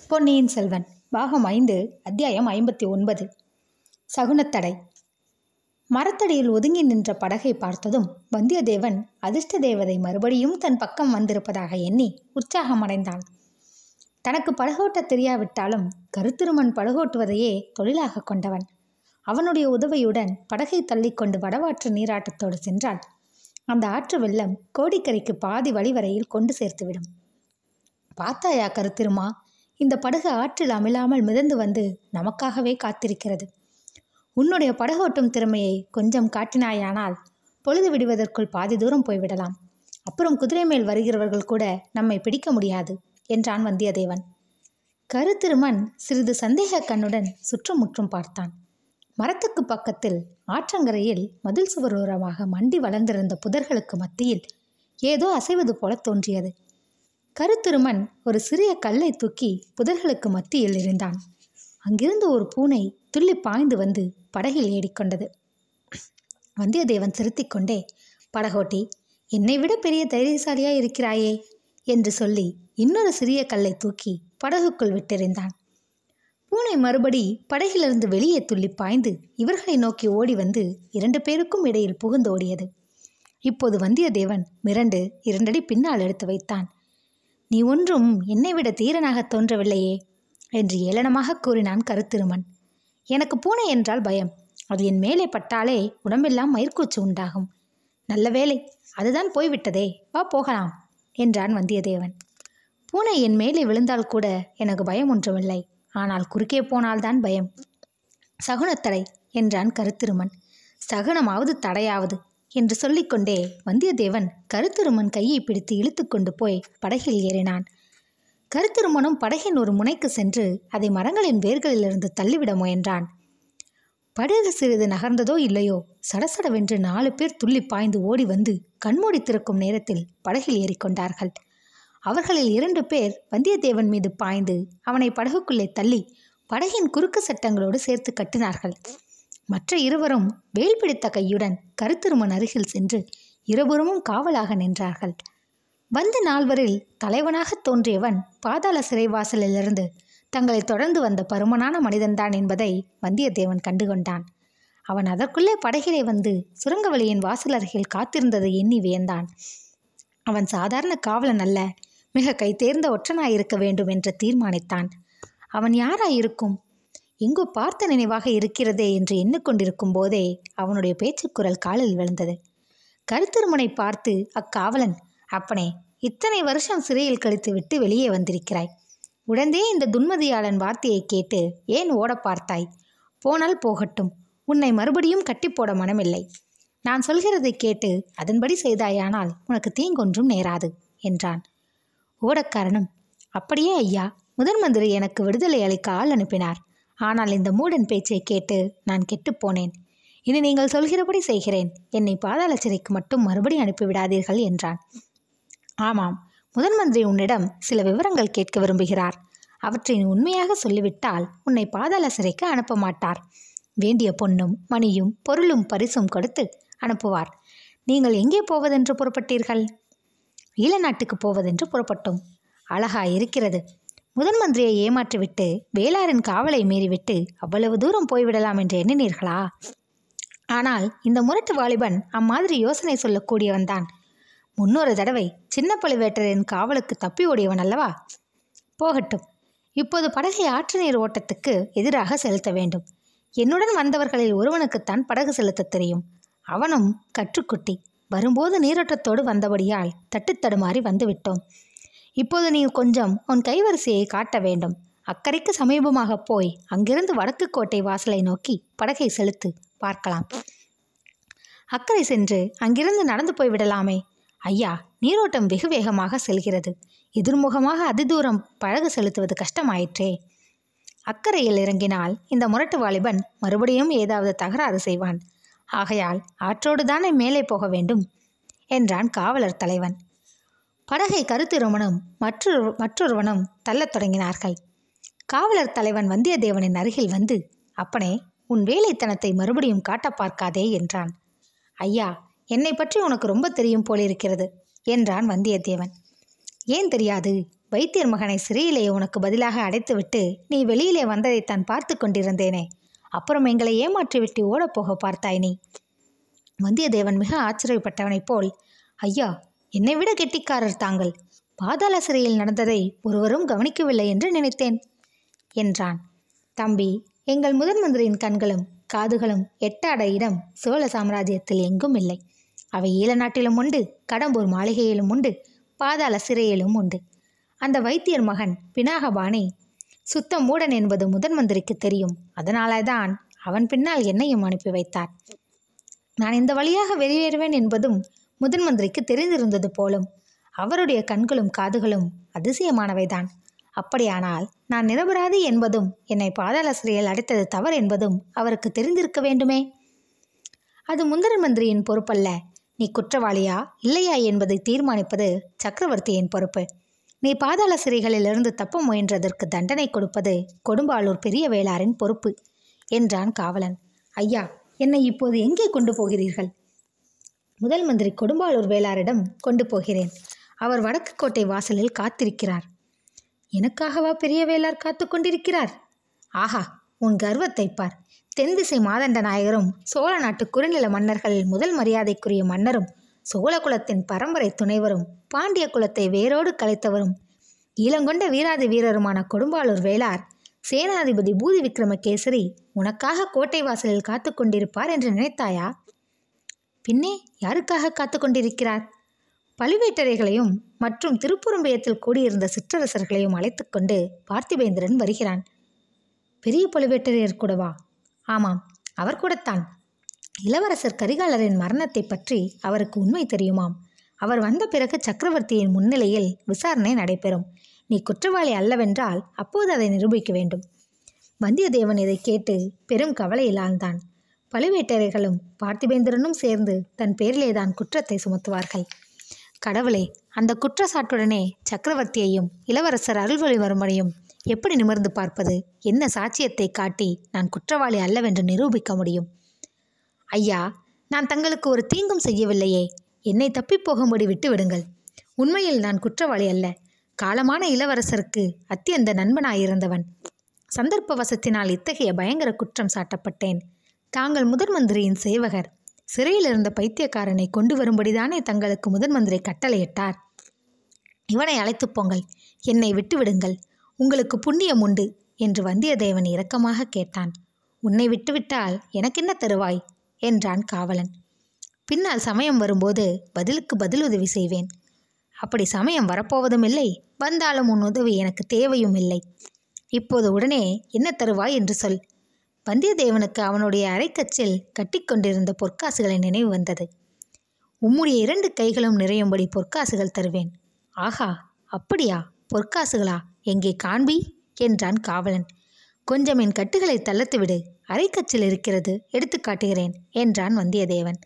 பொன்னியின் செல்வன் பாகம் ஐந்து அத்தியாயம் ஐம்பத்தி ஒன்பது சகுனத்தடை மரத்தடியில் ஒதுங்கி நின்ற படகை பார்த்ததும் வந்தியத்தேவன் அதிர்ஷ்ட தேவதை மறுபடியும் தன் பக்கம் வந்திருப்பதாக எண்ணி உற்சாகமடைந்தான் தனக்கு படகோட்ட தெரியாவிட்டாலும் கருத்திருமன் படகோட்டுவதையே தொழிலாக கொண்டவன் அவனுடைய உதவியுடன் படகை தள்ளிக்கொண்டு வடவாற்று நீராட்டத்தோடு சென்றால் அந்த ஆற்று வெள்ளம் கோடிக்கரைக்கு பாதி வழி வரையில் கொண்டு சேர்த்துவிடும் பார்த்தாயா கருத்திருமா இந்த படகு ஆற்றில் அமிழாமல் மிதந்து வந்து நமக்காகவே காத்திருக்கிறது உன்னுடைய படகோட்டும் திறமையை கொஞ்சம் காட்டினாயானால் பொழுது விடுவதற்குள் பாதி தூரம் போய்விடலாம் அப்புறம் குதிரை மேல் வருகிறவர்கள் கூட நம்மை பிடிக்க முடியாது என்றான் வந்தியத்தேவன் கருத்திருமன் சிறிது சந்தேக கண்ணுடன் சுற்றுமுற்றும் பார்த்தான் மரத்துக்கு பக்கத்தில் ஆற்றங்கரையில் மதில் சுவரோரமாக மண்டி வளர்ந்திருந்த புதர்களுக்கு மத்தியில் ஏதோ அசைவது போல தோன்றியது கருத்திருமன் ஒரு சிறிய கல்லை தூக்கி புதர்களுக்கு மத்தியில் இருந்தான் அங்கிருந்து ஒரு பூனை துள்ளி பாய்ந்து வந்து படகில் ஏறிக்கொண்டது வந்தியத்தேவன் சிரித்திக்கொண்டே படகோட்டி என்னை விட பெரிய தைரியசாலியா இருக்கிறாயே என்று சொல்லி இன்னொரு சிறிய கல்லை தூக்கி படகுக்குள் விட்டெறிந்தான் பூனை மறுபடி படகிலிருந்து வெளியே துள்ளி பாய்ந்து இவர்களை நோக்கி ஓடி வந்து இரண்டு பேருக்கும் இடையில் புகுந்தோடியது இப்போது வந்தியத்தேவன் மிரண்டு இரண்டடி பின்னால் எடுத்து வைத்தான் நீ ஒன்றும் என்னை விட தீரனாக தோன்றவில்லையே என்று ஏளனமாக கூறினான் கருத்திருமன் எனக்கு பூனை என்றால் பயம் அது என் மேலே பட்டாலே உடம்பெல்லாம் மயிர்கூச்சு உண்டாகும் நல்ல வேலை அதுதான் போய்விட்டதே வா போகலாம் என்றான் வந்தியத்தேவன் பூனை என் மேலே விழுந்தால் கூட எனக்கு பயம் ஒன்றுமில்லை ஆனால் குறுக்கே போனால்தான் பயம் சகுனத்தடை என்றான் கருத்திருமன் சகுனமாவது தடையாவது என்று சொல்லிக்கொண்டே வந்தியத்தேவன் கருத்திருமன் கையை பிடித்து இழுத்துக்கொண்டு போய் படகில் ஏறினான் கருத்திருமனும் படகின் ஒரு முனைக்கு சென்று அதை மரங்களின் வேர்களிலிருந்து தள்ளிவிட முயன்றான் படகு சிறிது நகர்ந்ததோ இல்லையோ சடசடவென்று நாலு பேர் துள்ளி பாய்ந்து ஓடி வந்து கண்மூடி திறக்கும் நேரத்தில் படகில் ஏறிக்கொண்டார்கள் அவர்களில் இரண்டு பேர் வந்தியத்தேவன் மீது பாய்ந்து அவனை படகுக்குள்ளே தள்ளி படகின் குறுக்கு சட்டங்களோடு சேர்த்து கட்டினார்கள் மற்ற இருவரும் வேல் பிடித்த கையுடன் கருத்திருமன் அருகில் சென்று இருபுறமும் காவலாக நின்றார்கள் வந்த நால்வரில் தலைவனாக தோன்றியவன் பாதாள சிறைவாசலிலிருந்து தங்களை தொடர்ந்து வந்த பருமனான மனிதன்தான் என்பதை வந்தியத்தேவன் கண்டுகொண்டான் அவன் அதற்குள்ளே படகிலே வந்து சுரங்க வழியின் வாசல் அருகில் காத்திருந்ததை எண்ணி வியந்தான் அவன் சாதாரண காவலன் அல்ல மிக கைதேர்ந்த ஒற்றனாயிருக்க வேண்டும் என்று தீர்மானித்தான் அவன் யாராயிருக்கும் எங்கோ பார்த்த நினைவாக இருக்கிறதே என்று எண்ணிக்கொண்டிருக்கும் போதே அவனுடைய பேச்சுக்குரல் காலில் விழுந்தது கருத்திருமனை பார்த்து அக்காவலன் அப்பனே இத்தனை வருஷம் சிறையில் கழித்துவிட்டு வெளியே வந்திருக்கிறாய் உடனே இந்த துன்மதியாளன் வார்த்தையை கேட்டு ஏன் ஓட பார்த்தாய் போனால் போகட்டும் உன்னை மறுபடியும் கட்டி போட மனமில்லை நான் சொல்கிறதை கேட்டு அதன்படி செய்தாயானால் உனக்கு தீங்கொன்றும் நேராது என்றான் ஓடக்காரனும் அப்படியே ஐயா முதன் மந்திரி எனக்கு விடுதலை அளிக்க ஆள் அனுப்பினார் ஆனால் இந்த மூடன் பேச்சை கேட்டு நான் கெட்டுப்போனேன் இனி நீங்கள் சொல்கிறபடி செய்கிறேன் என்னை பாதாள சிறைக்கு மட்டும் மறுபடி அனுப்பிவிடாதீர்கள் என்றான் ஆமாம் முதன் மந்திரி உன்னிடம் சில விவரங்கள் கேட்க விரும்புகிறார் அவற்றை நீ உண்மையாக சொல்லிவிட்டால் உன்னை பாதாள சிறைக்கு அனுப்ப மாட்டார் வேண்டிய பொன்னும் மணியும் பொருளும் பரிசும் கொடுத்து அனுப்புவார் நீங்கள் எங்கே போவதென்று புறப்பட்டீர்கள் ஈழ நாட்டுக்கு போவதென்று புறப்பட்டோம் அழகா இருக்கிறது முதன் மந்திரியை ஏமாற்றிவிட்டு வேளாரின் காவலை மீறிவிட்டு அவ்வளவு தூரம் போய்விடலாம் என்று எண்ணினீர்களா ஆனால் இந்த முரட்டு வாலிபன் அம்மாதிரி யோசனை சொல்லக்கூடியவன்தான் முன்னொரு தடவை சின்ன பழுவேட்டரின் காவலுக்கு தப்பி ஓடியவன் அல்லவா போகட்டும் இப்போது படகை ஆற்று நீர் ஓட்டத்துக்கு எதிராக செலுத்த வேண்டும் என்னுடன் வந்தவர்களில் ஒருவனுக்குத்தான் படகு செலுத்த தெரியும் அவனும் கற்றுக்குட்டி வரும்போது நீரோட்டத்தோடு வந்தபடியால் தட்டுத்தடுமாறி வந்துவிட்டோம் இப்போது நீ கொஞ்சம் உன் கைவரிசையை காட்ட வேண்டும் அக்கறைக்கு சமீபமாக போய் அங்கிருந்து வடக்கு கோட்டை வாசலை நோக்கி படகை செலுத்து பார்க்கலாம் அக்கறை சென்று அங்கிருந்து நடந்து போய் விடலாமே ஐயா நீரோட்டம் வெகு வேகமாக செல்கிறது எதிர்முகமாக அதிதூரம் படகு செலுத்துவது கஷ்டமாயிற்றே அக்கறையில் இறங்கினால் இந்த முரட்டு வாலிபன் மறுபடியும் ஏதாவது தகராறு செய்வான் ஆகையால் ஆற்றோடு தானே மேலே போக வேண்டும் என்றான் காவலர் தலைவன் படகை கருத்திருமனும் மற்றொரு மற்றொருவனும் தள்ளத் தொடங்கினார்கள் காவலர் தலைவன் வந்தியத்தேவனின் அருகில் வந்து அப்பனே உன் வேலைத்தனத்தை மறுபடியும் காட்ட பார்க்காதே என்றான் ஐயா என்னை பற்றி உனக்கு ரொம்ப தெரியும் போலிருக்கிறது என்றான் வந்தியத்தேவன் ஏன் தெரியாது வைத்தியர் மகனை சிறையிலே உனக்கு பதிலாக அடைத்துவிட்டு நீ வெளியிலே வந்ததை தான் பார்த்து கொண்டிருந்தேனே அப்புறம் எங்களை ஏமாற்றிவிட்டு ஓடப்போக பார்த்தாய் நீ வந்தியத்தேவன் மிக ஆச்சரியப்பட்டவனைப் போல் ஐயா என்னை விட கெட்டிக்காரர் தாங்கள் பாதாள சிறையில் நடந்ததை ஒருவரும் கவனிக்கவில்லை என்று நினைத்தேன் என்றான் தம்பி எங்கள் முதன் மந்திரியின் கண்களும் காதுகளும் எட்டாட இடம் சோழ சாம்ராஜ்யத்தில் எங்கும் இல்லை அவை ஈழ நாட்டிலும் உண்டு கடம்பூர் மாளிகையிலும் உண்டு பாதாள சிறையிலும் உண்டு அந்த வைத்தியர் மகன் பினாகபாணி சுத்த மூடன் என்பது முதன் மந்திரிக்கு தெரியும் அதனால தான் அவன் பின்னால் என்னையும் அனுப்பி வைத்தார் நான் இந்த வழியாக வெளியேறுவேன் என்பதும் முதன் மந்திரிக்கு தெரிந்திருந்தது போலும் அவருடைய கண்களும் காதுகளும் அதிசயமானவைதான் அப்படியானால் நான் நிரபராதி என்பதும் என்னை பாதாள சிறையில் அடைத்தது தவறு என்பதும் அவருக்கு தெரிந்திருக்க வேண்டுமே அது முந்தர மந்திரியின் பொறுப்பல்ல நீ குற்றவாளியா இல்லையா என்பதை தீர்மானிப்பது சக்கரவர்த்தியின் பொறுப்பு நீ பாதாள சிறைகளிலிருந்து தப்ப முயன்றதற்கு தண்டனை கொடுப்பது கொடும்பாளூர் பெரிய வேளாரின் பொறுப்பு என்றான் காவலன் ஐயா என்னை இப்போது எங்கே கொண்டு போகிறீர்கள் முதல் மந்திரி கொடும்பாளூர் வேளாரிடம் கொண்டு போகிறேன் அவர் வடக்கு கோட்டை வாசலில் காத்திருக்கிறார் எனக்காகவா பெரிய வேளார் காத்து கொண்டிருக்கிறார் ஆஹா உன் கர்வத்தை பார் தென் திசை மாதண்ட நாயகரும் சோழ நாட்டு குறுநில மன்னர்களில் முதல் மரியாதைக்குரிய மன்னரும் சோழ குலத்தின் பரம்பரை துணைவரும் பாண்டிய குலத்தை வேரோடு கலைத்தவரும் ஈழங்கொண்ட வீராதி வீரருமான கொடும்பாளூர் வேளார் சேனாதிபதி பூதி விக்ரமகேசரி உனக்காக கோட்டை வாசலில் காத்து கொண்டிருப்பார் என்று நினைத்தாயா பின்னே யாருக்காக காத்து கொண்டிருக்கிறார் பழுவேட்டரைகளையும் மற்றும் திருப்புறம்பயத்தில் கூடியிருந்த சிற்றரசர்களையும் அழைத்துக்கொண்டு பார்த்திபேந்திரன் வருகிறான் பெரிய பழுவேட்டரையர் கூடவா ஆமாம் அவர் கூடத்தான் இளவரசர் கரிகாலரின் மரணத்தை பற்றி அவருக்கு உண்மை தெரியுமாம் அவர் வந்த பிறகு சக்கரவர்த்தியின் முன்னிலையில் விசாரணை நடைபெறும் நீ குற்றவாளி அல்லவென்றால் அப்போது அதை நிரூபிக்க வேண்டும் வந்தியத்தேவன் இதை கேட்டு பெரும் கவலையில் ஆழ்ந்தான் பழுவேட்டரைகளும் பார்த்திபேந்திரனும் சேர்ந்து தன் பேரிலேதான் குற்றத்தை சுமத்துவார்கள் கடவுளே அந்த குற்றச்சாட்டுடனே சக்கரவர்த்தியையும் இளவரசர் அருள்மொழிவர்மனையும் எப்படி நிமிர்ந்து பார்ப்பது என்ன சாட்சியத்தை காட்டி நான் குற்றவாளி அல்லவென்று நிரூபிக்க முடியும் ஐயா நான் தங்களுக்கு ஒரு தீங்கும் செய்யவில்லையே என்னை தப்பிப் போகும்படி விட்டு விடுங்கள் உண்மையில் நான் குற்றவாளி அல்ல காலமான இளவரசருக்கு அத்தியந்த நண்பனாயிருந்தவன் சந்தர்ப்ப வசத்தினால் இத்தகைய பயங்கர குற்றம் சாட்டப்பட்டேன் தாங்கள் முதன் மந்திரியின் சேவகர் சிறையில் இருந்த பைத்தியக்காரனை கொண்டு வரும்படிதானே தங்களுக்கு முதன் மந்திரி கட்டளையிட்டார் இவனை அழைத்துப் போங்கள் என்னை விட்டுவிடுங்கள் உங்களுக்கு புண்ணியம் உண்டு என்று வந்தியத்தேவன் இரக்கமாக கேட்டான் உன்னை விட்டுவிட்டால் எனக்கென்ன தருவாய் என்றான் காவலன் பின்னால் சமயம் வரும்போது பதிலுக்கு பதில் உதவி செய்வேன் அப்படி சமயம் வரப்போவதும் இல்லை வந்தாலும் உன் உதவி எனக்கு தேவையும் இல்லை இப்போது உடனே என்ன தருவாய் என்று சொல் வந்தியத்தேவனுக்கு அவனுடைய அரைக்கச்சில் கட்டிக்கொண்டிருந்த பொற்காசுகளை நினைவு வந்தது உம்முடைய இரண்டு கைகளும் நிறையும்படி பொற்காசுகள் தருவேன் ஆஹா அப்படியா பொற்காசுகளா எங்கே காண்பி என்றான் காவலன் கொஞ்சம் என் கட்டுகளை தள்ளத்துவிடு அரைக்கச்சில் இருக்கிறது எடுத்து காட்டுகிறேன் என்றான் வந்தியத்தேவன்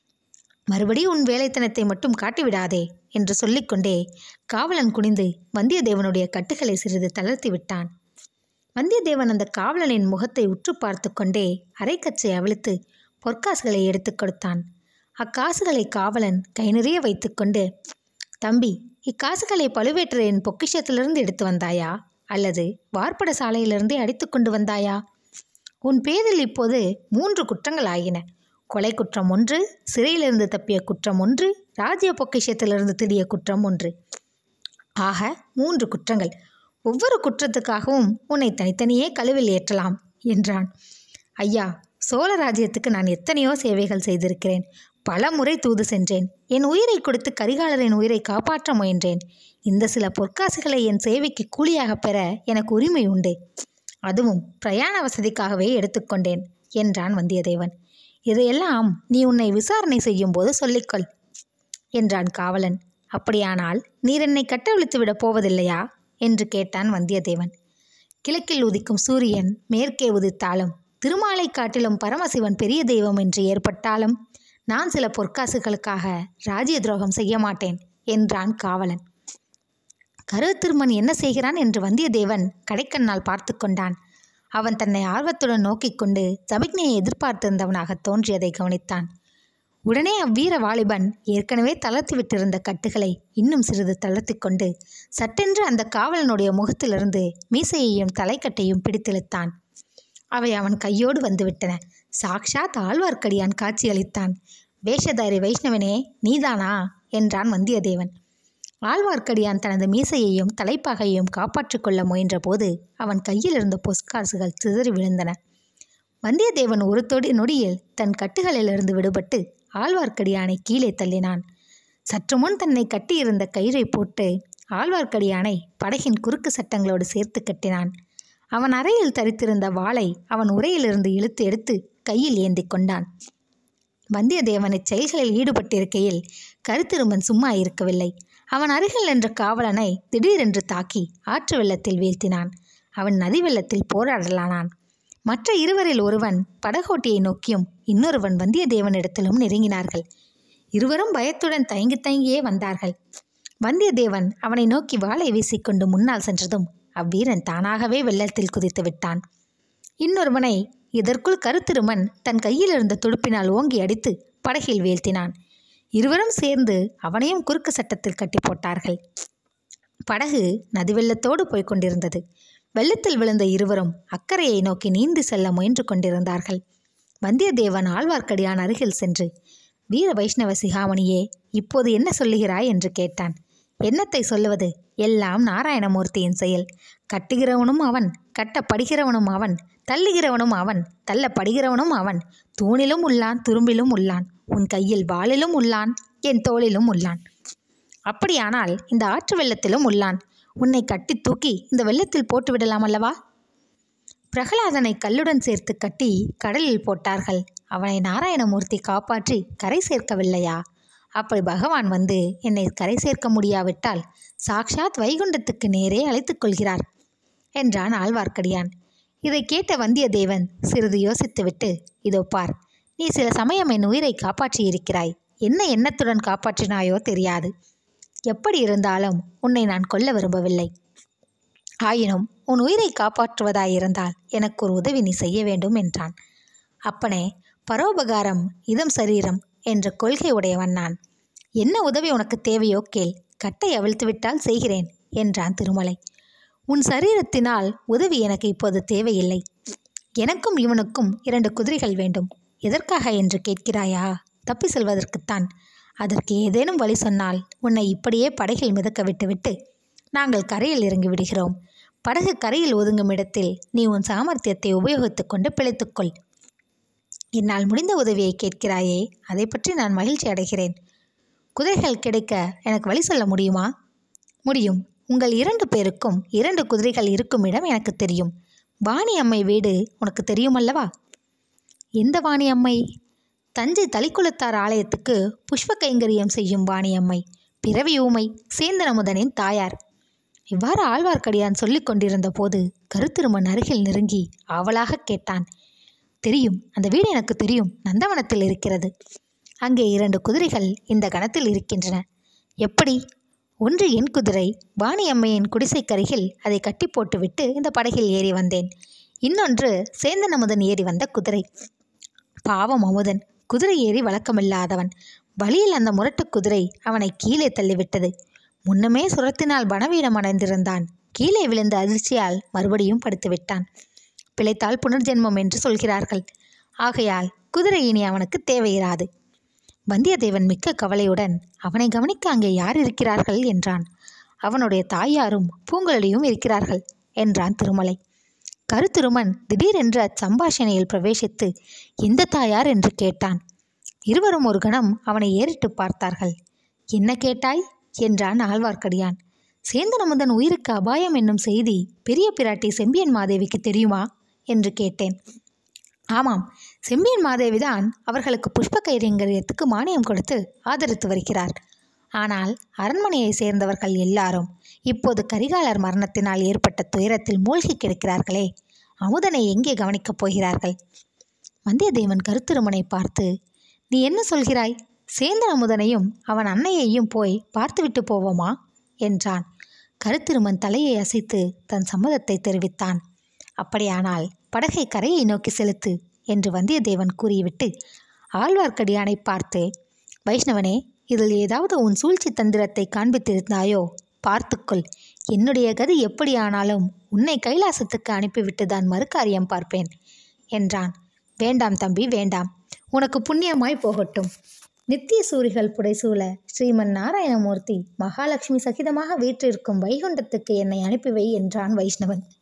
மறுபடி உன் வேலைத்தனத்தை மட்டும் காட்டிவிடாதே என்று சொல்லிக்கொண்டே காவலன் குனிந்து வந்தியத்தேவனுடைய கட்டுகளை சிறிது தளர்த்தி விட்டான் வந்தியத்தேவன் அந்த காவலனின் முகத்தை உற்று பார்த்து கொண்டே அரைக்கச்சை அவிழ்த்து பொற்காசுகளை எடுத்து கொடுத்தான் அக்காசுகளை காவலன் கை நிறைய வைத்துக்கொண்டு தம்பி இக்காசுகளை பழுவேட்டரையின் பொக்கிஷத்திலிருந்து எடுத்து வந்தாயா அல்லது வார்ப்பட சாலையிலிருந்தே அடித்து கொண்டு வந்தாயா உன் பேரில் இப்போது மூன்று குற்றங்கள் ஆகின கொலை குற்றம் ஒன்று சிறையிலிருந்து தப்பிய குற்றம் ஒன்று ராஜ்ய பொக்கிஷத்திலிருந்து திடிய குற்றம் ஒன்று ஆக மூன்று குற்றங்கள் ஒவ்வொரு குற்றத்துக்காகவும் உன்னை தனித்தனியே கழுவில் ஏற்றலாம் என்றான் ஐயா சோழ ராஜ்யத்துக்கு நான் எத்தனையோ சேவைகள் செய்திருக்கிறேன் பல முறை தூது சென்றேன் என் உயிரை கொடுத்து கரிகாலரின் உயிரை காப்பாற்ற முயன்றேன் இந்த சில பொற்காசுகளை என் சேவைக்கு கூலியாக பெற எனக்கு உரிமை உண்டு அதுவும் பிரயாண வசதிக்காகவே எடுத்துக்கொண்டேன் என்றான் வந்தியத்தேவன் இதையெல்லாம் நீ உன்னை விசாரணை செய்யும் போது சொல்லிக்கொள் என்றான் காவலன் அப்படியானால் நீர் என்னை கட்டவிழ்த்து விடப் போவதில்லையா என்று கேட்டான் வந்தியத்தேவன் கிழக்கில் உதிக்கும் சூரியன் மேற்கே உதித்தாலும் திருமாலை காட்டிலும் பரமசிவன் பெரிய தெய்வம் என்று ஏற்பட்டாலும் நான் சில பொற்காசுகளுக்காக ராஜ்ய துரோகம் செய்ய மாட்டேன் என்றான் காவலன் கருத்திருமன் என்ன செய்கிறான் என்று வந்தியத்தேவன் கடைக்கண்ணால் பார்த்து கொண்டான் அவன் தன்னை ஆர்வத்துடன் நோக்கிக் கொண்டு சமிக்ஞையை எதிர்பார்த்திருந்தவனாக தோன்றியதை கவனித்தான் உடனே அவ்வீர வாலிபன் ஏற்கனவே தளர்த்தி விட்டிருந்த கட்டுகளை இன்னும் சிறிது தளர்த்தி கொண்டு சட்டென்று அந்த காவலனுடைய முகத்திலிருந்து மீசையையும் தலைக்கட்டையும் பிடித்திழுத்தான் அவை அவன் கையோடு வந்துவிட்டன சாக்ஷாத் ஆழ்வார்க்கடியான் காட்சியளித்தான் வேஷதாரி வைஷ்ணவனே நீதானா என்றான் வந்தியத்தேவன் ஆழ்வார்க்கடியான் தனது மீசையையும் தலைப்பாகையையும் காப்பாற்றிக் கொள்ள முயன்றபோது அவன் கையில் இருந்த பொஸ்காசுகள் சிதறி விழுந்தன வந்தியத்தேவன் ஒரு தொடி நொடியில் தன் கட்டுகளிலிருந்து விடுபட்டு ஆழ்வார்க்கடியானை கீழே தள்ளினான் சற்று முன் தன்னை கட்டியிருந்த கயிறை போட்டு ஆழ்வார்க்கடியானை படகின் குறுக்கு சட்டங்களோடு சேர்த்து கட்டினான் அவன் அறையில் தரித்திருந்த வாளை அவன் உரையிலிருந்து இழுத்து எடுத்து கையில் ஏந்தி கொண்டான் வந்தியத்தேவன் இச்செயல்களில் ஈடுபட்டிருக்கையில் கருத்திருமன் சும்மா இருக்கவில்லை அவன் அருகில் நின்ற காவலனை திடீரென்று தாக்கி ஆற்று வெள்ளத்தில் வீழ்த்தினான் அவன் நதி வெள்ளத்தில் போராடலானான் மற்ற இருவரில் ஒருவன் படகோட்டியை நோக்கியும் இன்னொருவன் வந்தியத்தேவனிடத்திலும் நெருங்கினார்கள் இருவரும் பயத்துடன் தயங்கி தயங்கியே வந்தார்கள் வந்தியத்தேவன் அவனை நோக்கி வாளை வீசிக்கொண்டு முன்னால் சென்றதும் அவ்வீரன் தானாகவே வெள்ளத்தில் குதித்து விட்டான் இன்னொருவனை இதற்குள் கருத்திருமன் தன் கையில் இருந்த துடுப்பினால் ஓங்கி அடித்து படகில் வீழ்த்தினான் இருவரும் சேர்ந்து அவனையும் குறுக்கு சட்டத்தில் கட்டி போட்டார்கள் படகு நதி வெள்ளத்தோடு போய்க் கொண்டிருந்தது வெள்ளத்தில் விழுந்த இருவரும் அக்கறையை நோக்கி நீந்தி செல்ல முயன்று கொண்டிருந்தார்கள் வந்தியத்தேவன் ஆழ்வார்க்கடியான் அருகில் சென்று வீர வைஷ்ணவ சிகாமணியே இப்போது என்ன சொல்லுகிறாய் என்று கேட்டான் என்னத்தை சொல்லுவது எல்லாம் நாராயணமூர்த்தியின் செயல் கட்டுகிறவனும் அவன் கட்டப்படுகிறவனும் அவன் தள்ளுகிறவனும் அவன் தள்ளப்படுகிறவனும் அவன் தூணிலும் உள்ளான் துரும்பிலும் உள்ளான் உன் கையில் வாளிலும் உள்ளான் என் தோளிலும் உள்ளான் அப்படியானால் இந்த ஆற்று வெள்ளத்திலும் உள்ளான் உன்னை கட்டி தூக்கி இந்த வெள்ளத்தில் போட்டு விடலாம் அல்லவா பிரகலாதனை கல்லுடன் சேர்த்து கட்டி கடலில் போட்டார்கள் அவனை நாராயணமூர்த்தி காப்பாற்றி கரை சேர்க்கவில்லையா அப்படி பகவான் வந்து என்னை கரை சேர்க்க முடியாவிட்டால் சாக்ஷாத் வைகுண்டத்துக்கு நேரே அழைத்துக் கொள்கிறார் என்றான் ஆழ்வார்க்கடியான் இதை கேட்ட வந்தியத்தேவன் சிறிது யோசித்துவிட்டு இதோ பார் நீ சில சமயம் என் உயிரை காப்பாற்றியிருக்கிறாய் என்ன எண்ணத்துடன் காப்பாற்றினாயோ தெரியாது எப்படி இருந்தாலும் உன்னை நான் கொல்ல விரும்பவில்லை ஆயினும் உன் உயிரை காப்பாற்றுவதாயிருந்தால் எனக்கு ஒரு உதவி நீ செய்ய வேண்டும் என்றான் அப்பனே பரோபகாரம் இதம் சரீரம் என்ற கொள்கை உடையவன் நான் என்ன உதவி உனக்கு தேவையோ கேள் கட்டை அவிழ்த்து விட்டால் செய்கிறேன் என்றான் திருமலை உன் சரீரத்தினால் உதவி எனக்கு இப்போது தேவையில்லை எனக்கும் இவனுக்கும் இரண்டு குதிரைகள் வேண்டும் எதற்காக என்று கேட்கிறாயா தப்பி செல்வதற்குத்தான் அதற்கு ஏதேனும் வழி சொன்னால் உன்னை இப்படியே படகில் மிதக்க விட்டுவிட்டு நாங்கள் கரையில் இறங்கி விடுகிறோம் படகு கரையில் ஒதுங்கும் இடத்தில் நீ உன் சாமர்த்தியத்தை உபயோகித்துக் கொண்டு பிழைத்துக்கொள் என்னால் முடிந்த உதவியை கேட்கிறாயே அதை பற்றி நான் மகிழ்ச்சி அடைகிறேன் குதிரைகள் கிடைக்க எனக்கு வழி சொல்ல முடியுமா முடியும் உங்கள் இரண்டு பேருக்கும் இரண்டு குதிரைகள் இருக்கும் இடம் எனக்கு தெரியும் வாணி அம்மை வீடு உனக்கு தெரியுமல்லவா எந்த வாணி அம்மை தஞ்சை தளிக்குளத்தார் ஆலயத்துக்கு புஷ்ப கைங்கரியம் செய்யும் வாணி அம்மை பிறவி ஊமை சேந்தனமுதனின் தாயார் இவ்வாறு ஆழ்வார்க்கடியான் சொல்லிக் கொண்டிருந்த போது கருத்திருமன் அருகில் நெருங்கி ஆவலாக கேட்டான் தெரியும் அந்த வீடு எனக்கு தெரியும் நந்தவனத்தில் இருக்கிறது அங்கே இரண்டு குதிரைகள் இந்த கணத்தில் இருக்கின்றன எப்படி ஒன்று என் குதிரை வாணி அம்மையின் குடிசைக்கருகில் அதை கட்டி போட்டுவிட்டு இந்த படகில் ஏறி வந்தேன் இன்னொன்று சேந்தன் அமுதன் ஏறி வந்த குதிரை பாவம் அமுதன் குதிரை ஏறி வழக்கமில்லாதவன் வழியில் அந்த முரட்டு குதிரை அவனை கீழே தள்ளிவிட்டது முன்னமே சுரத்தினால் பணவீனம் அடைந்திருந்தான் கீழே விழுந்த அதிர்ச்சியால் மறுபடியும் படுத்து விட்டான் பிழைத்தால் புனர்ஜென்மம் என்று சொல்கிறார்கள் ஆகையால் குதிரை இனி அவனுக்கு தேவையிராது வந்தியத்தேவன் மிக்க கவலையுடன் அவனை கவனிக்க அங்கே யார் இருக்கிறார்கள் என்றான் அவனுடைய தாயாரும் பூங்குழலியும் இருக்கிறார்கள் என்றான் திருமலை கருத்திருமன் திடீரென்று அச்சம்பாஷணையில் பிரவேசித்து எந்த தாயார் என்று கேட்டான் இருவரும் ஒரு கணம் அவனை ஏறிட்டு பார்த்தார்கள் என்ன கேட்டாய் என்றான் ஆழ்வார்க்கடியான் சேந்தனமுதன் உயிருக்கு அபாயம் என்னும் செய்தி பெரிய பிராட்டி செம்பியன் மாதேவிக்கு தெரியுமா என்று கேட்டேன் ஆமாம் செம்பியன் மாதேவிதான் அவர்களுக்கு புஷ்ப கைரியங்கரியத்துக்கு மானியம் கொடுத்து ஆதரித்து வருகிறார் ஆனால் அரண்மனையை சேர்ந்தவர்கள் எல்லாரும் இப்போது கரிகாலர் மரணத்தினால் ஏற்பட்ட துயரத்தில் மூழ்கி கிடக்கிறார்களே அமுதனை எங்கே கவனிக்கப் போகிறார்கள் வந்தியத்தேவன் கருத்திருமனை பார்த்து நீ என்ன சொல்கிறாய் சேந்தன் அமுதனையும் அவன் அன்னையையும் போய் பார்த்துவிட்டு போவோமா என்றான் கருத்திருமன் தலையை அசைத்து தன் சம்மதத்தை தெரிவித்தான் அப்படியானால் படகை கரையை நோக்கி செலுத்து என்று வந்தியத்தேவன் கூறிவிட்டு ஆழ்வார்க்கடியானை பார்த்து வைஷ்ணவனே இதில் ஏதாவது உன் சூழ்ச்சி தந்திரத்தை காண்பித்திருந்தாயோ பார்த்துக்கொள் என்னுடைய கதி எப்படியானாலும் உன்னை கைலாசத்துக்கு அனுப்பிவிட்டு தான் மறுகாரியம் பார்ப்பேன் என்றான் வேண்டாம் தம்பி வேண்டாம் உனக்கு புண்ணியமாய் போகட்டும் நித்திய சூரிகள் புடைசூழ ஸ்ரீமன் நாராயணமூர்த்தி மகாலட்சுமி சகிதமாக வீற்றிருக்கும் வைகுண்டத்துக்கு என்னை அனுப்பி வை என்றான் வைஷ்ணவன்